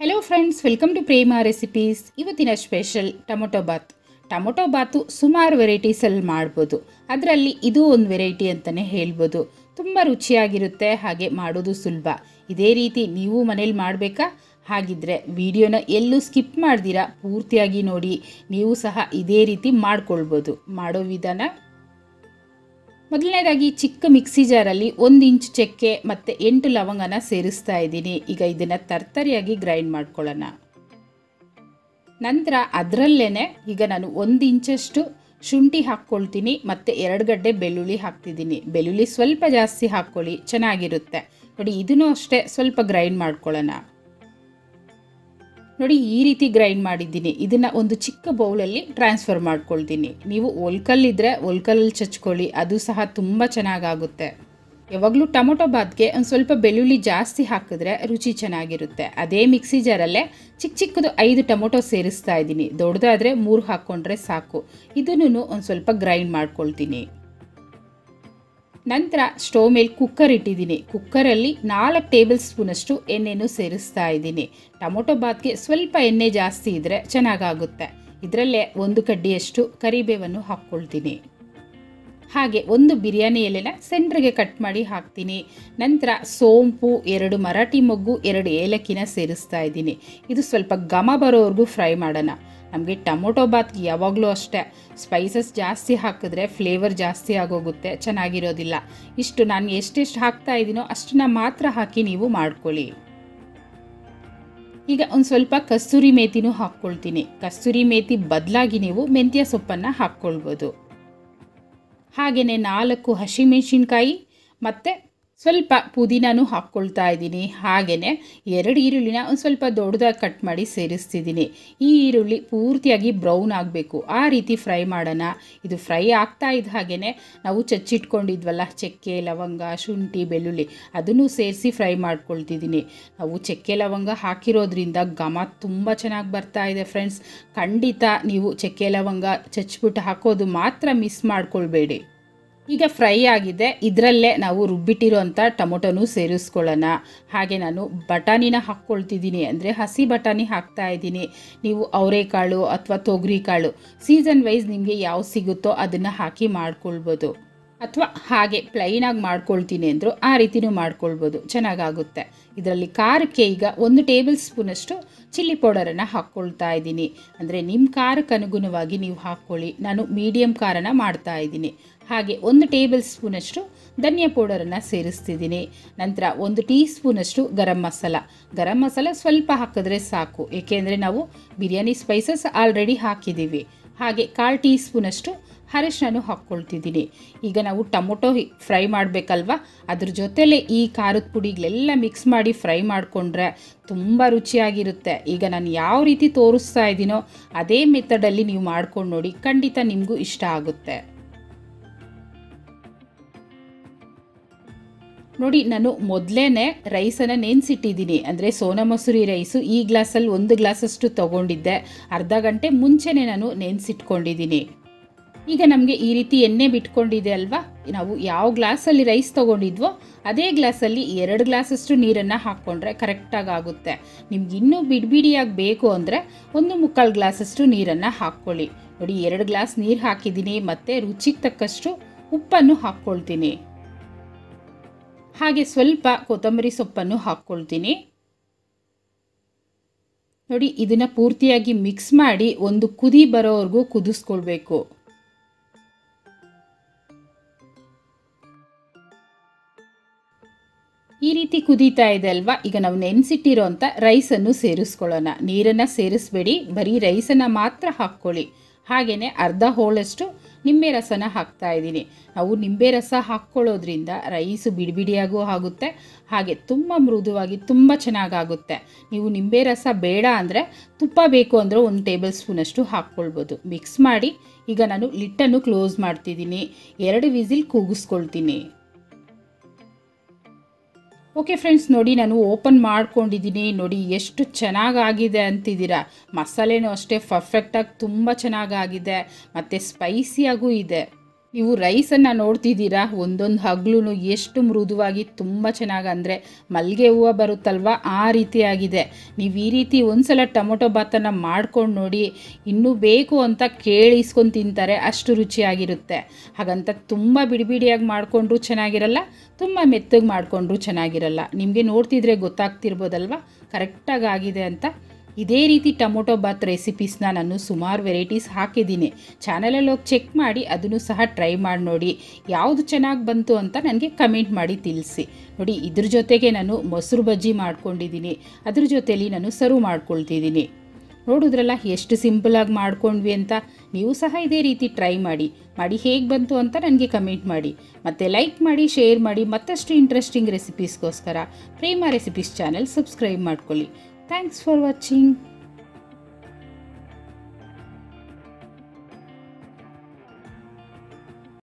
hello friends welcome to Prema recipes ಇವತ್ತಿನ special tomato bath tomato bath ಸುಮಾರು ವೆರೈಟೀಸಲ್ಲಿ ಮಾಡ್ಬೋದು ಅದರಲ್ಲಿ ಇದು ಒಂದು ವೆರೈಟಿ ಅಂತಲೇ ಹೇಳ್ಬೋದು ತುಂಬ ರುಚಿಯಾಗಿರುತ್ತೆ ಹಾಗೆ ಮಾಡೋದು ಸುಲಭ ಇದೇ ರೀತಿ ನೀವು ಮನೇಲಿ ಮಾಡಬೇಕಾ ಹಾಗಿದ್ರೆ ವಿಡಿಯೋನ ಎಲ್ಲೂ ಸ್ಕಿಪ್ ಮಾಡ್ದಿರಾ ಪೂರ್ತಿಯಾಗಿ ನೋಡಿ ನೀವು ಸಹ ಇದೇ ರೀತಿ ಮಾಡ್ಕೊಳ್ಬೋದು ಮಾಡೋ ವಿಧಾನ ಮೊದಲನೇದಾಗಿ ಚಿಕ್ಕ ಮಿಕ್ಸಿ ಜಾರಲ್ಲಿ ಒಂದು ಇಂಚ್ ಚಕ್ಕೆ ಮತ್ತು ಎಂಟು ಲವಂಗನ ಸೇರಿಸ್ತಾ ಇದ್ದೀನಿ ಈಗ ಇದನ್ನು ತರ್ತರಿಯಾಗಿ ಗ್ರೈಂಡ್ ಮಾಡ್ಕೊಳ್ಳೋಣ ನಂತರ ಅದರಲ್ಲೇ ಈಗ ನಾನು ಒಂದು ಇಂಚಷ್ಟು ಶುಂಠಿ ಹಾಕ್ಕೊಳ್ತೀನಿ ಮತ್ತು ಎರಡು ಗಡ್ಡೆ ಬೆಳ್ಳುಳ್ಳಿ ಹಾಕ್ತಿದ್ದೀನಿ ಬೆಳ್ಳುಳ್ಳಿ ಸ್ವಲ್ಪ ಜಾಸ್ತಿ ಹಾಕ್ಕೊಳ್ಳಿ ಚೆನ್ನಾಗಿರುತ್ತೆ ನೋಡಿ ಇದನ್ನು ಅಷ್ಟೇ ಸ್ವಲ್ಪ ಗ್ರೈಂಡ್ ಮಾಡ್ಕೊಳ್ಳೋಣ ನೋಡಿ ಈ ರೀತಿ ಗ್ರೈಂಡ್ ಮಾಡಿದ್ದೀನಿ ಇದನ್ನು ಒಂದು ಚಿಕ್ಕ ಬೌಲಲ್ಲಿ ಟ್ರಾನ್ಸ್ಫರ್ ಮಾಡ್ಕೊಳ್ತೀನಿ ನೀವು ಒಲ್ಕಲ್ಲಿದ್ದರೆ ಒಲ್ಕಲ್ಲಲ್ಲಿ ಚಚ್ಕೊಳ್ಳಿ ಅದು ಸಹ ತುಂಬ ಚೆನ್ನಾಗಾಗುತ್ತೆ ಯಾವಾಗಲೂ ಟೊಮೊಟೊ ಬಾತ್ಗೆ ಒಂದು ಸ್ವಲ್ಪ ಬೆಳ್ಳುಳ್ಳಿ ಜಾಸ್ತಿ ಹಾಕಿದ್ರೆ ರುಚಿ ಚೆನ್ನಾಗಿರುತ್ತೆ ಅದೇ ಮಿಕ್ಸಿ ಜಾರಲ್ಲೇ ಚಿಕ್ಕ ಚಿಕ್ಕದು ಐದು ಟೊಮೊಟೊ ಸೇರಿಸ್ತಾ ಇದ್ದೀನಿ ದೊಡ್ಡದಾದರೆ ಮೂರು ಹಾಕ್ಕೊಂಡ್ರೆ ಸಾಕು ಇದನ್ನು ಒಂದು ಸ್ವಲ್ಪ ಗ್ರೈಂಡ್ ಮಾಡ್ಕೊಳ್ತೀನಿ ನಂತರ ಸ್ಟವ್ ಮೇಲೆ ಕುಕ್ಕರ್ ಇಟ್ಟಿದ್ದೀನಿ ಕುಕ್ಕರಲ್ಲಿ ನಾಲ್ಕು ಟೇಬಲ್ ಸ್ಪೂನಷ್ಟು ಎಣ್ಣೆನೂ ಸೇರಿಸ್ತಾ ಇದ್ದೀನಿ ಟೊಮೊಟೊ ಬಾತ್ಗೆ ಸ್ವಲ್ಪ ಎಣ್ಣೆ ಜಾಸ್ತಿ ಇದ್ದರೆ ಚೆನ್ನಾಗಾಗುತ್ತೆ ಇದರಲ್ಲೇ ಒಂದು ಕಡ್ಡಿಯಷ್ಟು ಕರಿಬೇವನ್ನು ಹಾಕ್ಕೊಳ್ತೀನಿ ಹಾಗೆ ಒಂದು ಬಿರಿಯಾನಿ ಎಲೆನ ಸೆಂಟ್ರಿಗೆ ಕಟ್ ಮಾಡಿ ಹಾಕ್ತೀನಿ ನಂತರ ಸೋಂಪು ಎರಡು ಮರಾಠಿ ಮೊಗ್ಗು ಎರಡು ಏಲಕ್ಕಿನ ಸೇರಿಸ್ತಾ ಇದ್ದೀನಿ ಇದು ಸ್ವಲ್ಪ ಘಮ ಬರೋವರೆಗೂ ಫ್ರೈ ಮಾಡೋಣ ನಮಗೆ ಟೊಮೊಟೊ ಬಾತ್ಗೆ ಯಾವಾಗಲೂ ಅಷ್ಟೇ ಸ್ಪೈಸಸ್ ಜಾಸ್ತಿ ಹಾಕಿದ್ರೆ ಫ್ಲೇವರ್ ಜಾಸ್ತಿ ಆಗೋಗುತ್ತೆ ಚೆನ್ನಾಗಿರೋದಿಲ್ಲ ಇಷ್ಟು ನಾನು ಎಷ್ಟೆಷ್ಟು ಹಾಕ್ತಾ ಇದ್ದೀನೋ ಅಷ್ಟನ್ನ ಮಾತ್ರ ಹಾಕಿ ನೀವು ಮಾಡ್ಕೊಳ್ಳಿ ಈಗ ಒಂದು ಸ್ವಲ್ಪ ಕಸ್ತೂರಿ ಮೇಥಿನೂ ಹಾಕ್ಕೊಳ್ತೀನಿ ಕಸ್ತೂರಿ ಮೇಥಿ ಬದಲಾಗಿ ನೀವು ಮೆಂತ್ಯ ಸೊಪ್ಪನ್ನು ಹಾಕ್ಕೊಳ್ಬೋದು ಹಾಗೆಯೇ ನಾಲ್ಕು ಹಸಿಮೆಣಸಿನ್ಕಾಯಿ ಮತ್ತು ಸ್ವಲ್ಪ ಪುದೀನೂ ಹಾಕ್ಕೊಳ್ತಾ ಇದ್ದೀನಿ ಹಾಗೆಯೇ ಎರಡು ಈರುಳ್ಳಿನ ಒಂದು ಸ್ವಲ್ಪ ದೊಡ್ಡದಾಗಿ ಕಟ್ ಮಾಡಿ ಸೇರಿಸ್ತಿದ್ದೀನಿ ಈ ಈರುಳ್ಳಿ ಪೂರ್ತಿಯಾಗಿ ಬ್ರೌನ್ ಆಗಬೇಕು ಆ ರೀತಿ ಫ್ರೈ ಮಾಡೋಣ ಇದು ಫ್ರೈ ಆಗ್ತಾ ಇದ್ದ ಹಾಗೆಯೇ ನಾವು ಚಚ್ಚಿಟ್ಕೊಂಡಿದ್ವಲ್ಲ ಚಕ್ಕೆ ಲವಂಗ ಶುಂಠಿ ಬೆಳ್ಳುಳ್ಳಿ ಅದನ್ನು ಸೇರಿಸಿ ಫ್ರೈ ಮಾಡ್ಕೊಳ್ತಿದ್ದೀನಿ ನಾವು ಚಕ್ಕೆ ಲವಂಗ ಹಾಕಿರೋದ್ರಿಂದ ಘಮ ತುಂಬ ಚೆನ್ನಾಗಿ ಬರ್ತಾ ಇದೆ ಫ್ರೆಂಡ್ಸ್ ಖಂಡಿತ ನೀವು ಚಕ್ಕೆ ಲವಂಗ ಚಚ್ಬಿಟ್ಟು ಹಾಕೋದು ಮಾತ್ರ ಮಿಸ್ ಮಾಡ್ಕೊಳ್ಬೇಡಿ ಈಗ ಫ್ರೈ ಆಗಿದೆ ಇದರಲ್ಲೇ ನಾವು ರುಬ್ಬಿಟ್ಟಿರೋಂಥ ಟೊಮೊಟೊನೂ ಸೇರಿಸ್ಕೊಳ್ಳೋಣ ಹಾಗೆ ನಾನು ಬಟಾಣಿನ ಹಾಕ್ಕೊಳ್ತಿದ್ದೀನಿ ಅಂದರೆ ಹಸಿ ಬಟಾಣಿ ಹಾಕ್ತಾ ಇದ್ದೀನಿ ನೀವು ಅವರೆಕಾಳು ಅಥವಾ ತೊಗರಿ ಕಾಳು ಸೀಸನ್ ವೈಸ್ ನಿಮಗೆ ಯಾವ ಸಿಗುತ್ತೋ ಅದನ್ನು ಹಾಕಿ ಮಾಡ್ಕೊಳ್ಬೋದು ಅಥವಾ ಹಾಗೆ ಪ್ಲೈನಾಗಿ ಮಾಡ್ಕೊಳ್ತೀನಿ ಅಂದರು ಆ ರೀತಿನೂ ಮಾಡ್ಕೊಳ್ಬೋದು ಚೆನ್ನಾಗಾಗುತ್ತೆ ಇದರಲ್ಲಿ ಖಾರಕ್ಕೆ ಈಗ ಒಂದು ಟೇಬಲ್ ಸ್ಪೂನಷ್ಟು ಚಿಲ್ಲಿ ಪೌಡರನ್ನು ಹಾಕ್ಕೊಳ್ತಾ ಇದ್ದೀನಿ ಅಂದರೆ ನಿಮ್ಮ ಖಾರಕ್ಕೆ ಅನುಗುಣವಾಗಿ ನೀವು ಹಾಕ್ಕೊಳ್ಳಿ ನಾನು ಮೀಡಿಯಮ್ ಖಾರನ ಮಾಡ್ತಾ ಇದ್ದೀನಿ ಹಾಗೆ ಒಂದು ಟೇಬಲ್ ಸ್ಪೂನಷ್ಟು ಧನಿಯಾ ಪೌಡರನ್ನು ಸೇರಿಸ್ತಿದ್ದೀನಿ ನಂತರ ಒಂದು ಟೀ ಸ್ಪೂನಷ್ಟು ಗರಂ ಮಸಾಲ ಗರಂ ಮಸಾಲ ಸ್ವಲ್ಪ ಹಾಕಿದ್ರೆ ಸಾಕು ಏಕೆಂದರೆ ನಾವು ಬಿರಿಯಾನಿ ಸ್ಪೈಸಸ್ ಆಲ್ರೆಡಿ ಹಾಕಿದ್ದೀವಿ ಹಾಗೆ ಕಾಲು ಟೀ ಸ್ಪೂನಷ್ಟು ಅರಿಶಿನ ಹಾಕ್ಕೊಳ್ತಿದ್ದೀನಿ ಈಗ ನಾವು ಟೊಮೊಟೊ ಫ್ರೈ ಮಾಡಬೇಕಲ್ವ ಅದ್ರ ಜೊತೆಲೇ ಈ ಖಾರದ ಪುಡಿಗಳೆಲ್ಲ ಮಿಕ್ಸ್ ಮಾಡಿ ಫ್ರೈ ಮಾಡಿಕೊಂಡ್ರೆ ತುಂಬ ರುಚಿಯಾಗಿರುತ್ತೆ ಈಗ ನಾನು ಯಾವ ರೀತಿ ತೋರಿಸ್ತಾ ಇದ್ದೀನೋ ಅದೇ ಮೆಥಡಲ್ಲಿ ನೀವು ಮಾಡ್ಕೊಂಡು ನೋಡಿ ಖಂಡಿತ ನಿಮಗೂ ಇಷ್ಟ ಆಗುತ್ತೆ ನೋಡಿ ನಾನು ಮೊದಲೇ ರೈಸನ್ನು ನೆನೆಸಿಟ್ಟಿದ್ದೀನಿ ಅಂದರೆ ಸೋನಾ ಮಸೂರಿ ರೈಸು ಈ ಗ್ಲಾಸಲ್ಲಿ ಒಂದು ಗ್ಲಾಸಷ್ಟು ತೊಗೊಂಡಿದ್ದೆ ಅರ್ಧ ಗಂಟೆ ಮುಂಚೆನೇ ನಾನು ನೆನೆಸಿಟ್ಕೊಂಡಿದ್ದೀನಿ ಈಗ ನಮಗೆ ಈ ರೀತಿ ಎಣ್ಣೆ ಬಿಟ್ಕೊಂಡಿದೆ ಅಲ್ವಾ ನಾವು ಯಾವ ಗ್ಲಾಸಲ್ಲಿ ರೈಸ್ ತೊಗೊಂಡಿದ್ವೋ ಅದೇ ಗ್ಲಾಸಲ್ಲಿ ಎರಡು ಗ್ಲಾಸಷ್ಟು ನೀರನ್ನು ಹಾಕ್ಕೊಂಡ್ರೆ ಕರೆಕ್ಟಾಗಿ ಆಗುತ್ತೆ ನಿಮ್ಗೆ ಇನ್ನೂ ಬಿಡಿಬಿಡಿಯಾಗಿ ಬೇಕು ಅಂದರೆ ಒಂದು ಮುಕ್ಕಾಲು ಗ್ಲಾಸಷ್ಟು ನೀರನ್ನು ಹಾಕ್ಕೊಳ್ಳಿ ನೋಡಿ ಎರಡು ಗ್ಲಾಸ್ ನೀರು ಹಾಕಿದ್ದೀನಿ ಮತ್ತು ರುಚಿಗೆ ತಕ್ಕಷ್ಟು ಉಪ್ಪನ್ನು ಹಾಕ್ಕೊಳ್ತೀನಿ ಹಾಗೆ ಸ್ವಲ್ಪ ಕೊತ್ತಂಬರಿ ಸೊಪ್ಪನ್ನು ಹಾಕ್ಕೊಳ್ತೀನಿ ನೋಡಿ ಇದನ್ನು ಪೂರ್ತಿಯಾಗಿ ಮಿಕ್ಸ್ ಮಾಡಿ ಒಂದು ಕುದಿ ಬರೋವರೆಗೂ ಕುದಿಸ್ಕೊಳ್ಬೇಕು ಈ ರೀತಿ ಕುದೀತಾ ಇದೆ ಅಲ್ವಾ ಈಗ ನಾವು ನೆನೆಸಿಟ್ಟಿರೋ ಅಂಥ ರೈಸನ್ನು ಸೇರಿಸ್ಕೊಳ್ಳೋಣ ನೀರನ್ನು ಸೇರಿಸ್ಬೇಡಿ ಬರೀ ರೈಸನ್ನು ಮಾತ್ರ ಹಾಕ್ಕೊಳ್ಳಿ ಹಾಗೆಯೇ ಅರ್ಧ ಹೋಳಷ್ಟು ನಿಂಬೆ ರಸನ ಹಾಕ್ತಾ ಇದ್ದೀನಿ ನಾವು ನಿಂಬೆ ರಸ ಹಾಕ್ಕೊಳ್ಳೋದ್ರಿಂದ ರೈಸು ಬಿಡಿಬಿಡಿಯಾಗೂ ಆಗುತ್ತೆ ಹಾಗೆ ತುಂಬ ಮೃದುವಾಗಿ ತುಂಬ ಚೆನ್ನಾಗಾಗುತ್ತೆ ನೀವು ನಿಂಬೆ ರಸ ಬೇಡ ಅಂದರೆ ತುಪ್ಪ ಬೇಕು ಅಂದರೆ ಒಂದು ಟೇಬಲ್ ಸ್ಪೂನಷ್ಟು ಹಾಕ್ಕೊಳ್ಬೋದು ಮಿಕ್ಸ್ ಮಾಡಿ ಈಗ ನಾನು ಲಿಟ್ಟನ್ನು ಕ್ಲೋಸ್ ಮಾಡ್ತಿದ್ದೀನಿ ಎರಡು ವಿಸಿಲ್ ಕೂಗಿಸ್ಕೊಳ್ತೀನಿ ಓಕೆ ಫ್ರೆಂಡ್ಸ್ ನೋಡಿ ನಾನು ಓಪನ್ ಮಾಡ್ಕೊಂಡಿದ್ದೀನಿ ನೋಡಿ ಎಷ್ಟು ಚೆನ್ನಾಗಾಗಿದೆ ಅಂತಿದ್ದೀರಾ ಮಸಾಲೆನೂ ಅಷ್ಟೇ ಪರ್ಫೆಕ್ಟಾಗಿ ತುಂಬ ಚೆನ್ನಾಗಾಗಿದೆ ಮತ್ತು ಸ್ಪೈಸಿಯಾಗೂ ಇದೆ ನೀವು ರೈಸನ್ನು ನೋಡ್ತಿದ್ದೀರಾ ಒಂದೊಂದು ಹಗ್ಲೂ ಎಷ್ಟು ಮೃದುವಾಗಿ ತುಂಬ ಚೆನ್ನಾಗಿ ಅಂದರೆ ಮಲ್ಲಿಗೆ ಹೂವು ಬರುತ್ತಲ್ವ ಆ ರೀತಿಯಾಗಿದೆ ನೀವು ಈ ರೀತಿ ಒಂದ್ಸಲ ಟೊಮೊಟೊ ಭಾತನ್ನು ಮಾಡ್ಕೊಂಡು ನೋಡಿ ಇನ್ನೂ ಬೇಕು ಅಂತ ಕೇಳಿಸ್ಕೊಂಡು ತಿಂತಾರೆ ಅಷ್ಟು ರುಚಿಯಾಗಿರುತ್ತೆ ಹಾಗಂತ ತುಂಬ ಬಿಡಿ ಬಿಡಿಯಾಗಿ ಮಾಡಿಕೊಂಡ್ರೂ ಚೆನ್ನಾಗಿರಲ್ಲ ತುಂಬ ಮೆತ್ತಗೆ ಮಾಡಿಕೊಂಡ್ರೂ ಚೆನ್ನಾಗಿರಲ್ಲ ನಿಮಗೆ ನೋಡ್ತಿದ್ರೆ ಗೊತ್ತಾಗ್ತಿರ್ಬೋದಲ್ವ ಕರೆಕ್ಟಾಗಿ ಆಗಿದೆ ಅಂತ ಇದೇ ರೀತಿ ಟೊಮೊಟೊ ಬಾತ್ ರೆಸಿಪೀಸ್ನ ನಾನು ಸುಮಾರು ವೆರೈಟೀಸ್ ಹಾಕಿದ್ದೀನಿ ಚಾನಲಲ್ಲಿ ಹೋಗಿ ಚೆಕ್ ಮಾಡಿ ಅದನ್ನು ಸಹ ಟ್ರೈ ಮಾಡಿ ನೋಡಿ ಯಾವುದು ಚೆನ್ನಾಗಿ ಬಂತು ಅಂತ ನನಗೆ ಕಮೆಂಟ್ ಮಾಡಿ ತಿಳಿಸಿ ನೋಡಿ ಇದ್ರ ಜೊತೆಗೆ ನಾನು ಮೊಸರು ಬಜ್ಜಿ ಮಾಡ್ಕೊಂಡಿದ್ದೀನಿ ಅದ್ರ ಜೊತೆಲಿ ನಾನು ಸರ್ವ್ ಮಾಡ್ಕೊಳ್ತಿದ್ದೀನಿ ನೋಡಿದ್ರಲ್ಲ ಎಷ್ಟು ಸಿಂಪಲಾಗಿ ಮಾಡ್ಕೊಂಡ್ವಿ ಅಂತ ನೀವು ಸಹ ಇದೇ ರೀತಿ ಟ್ರೈ ಮಾಡಿ ಮಾಡಿ ಹೇಗೆ ಬಂತು ಅಂತ ನನಗೆ ಕಮೆಂಟ್ ಮಾಡಿ ಮತ್ತು ಲೈಕ್ ಮಾಡಿ ಶೇರ್ ಮಾಡಿ ಮತ್ತಷ್ಟು ಇಂಟ್ರೆಸ್ಟಿಂಗ್ ರೆಸಿಪೀಸ್ಗೋಸ್ಕರ ಪ್ರೇಮ ರೆಸಿಪೀಸ್ ಚಾನೆಲ್ ಸಬ್ಸ್ಕ್ರೈಬ್ ಮಾಡ್ಕೊಳ್ಳಿ ಥ್ಯಾಂಕ್ಸ್ ಫಾರ್ ವಾಚಿಂಗ್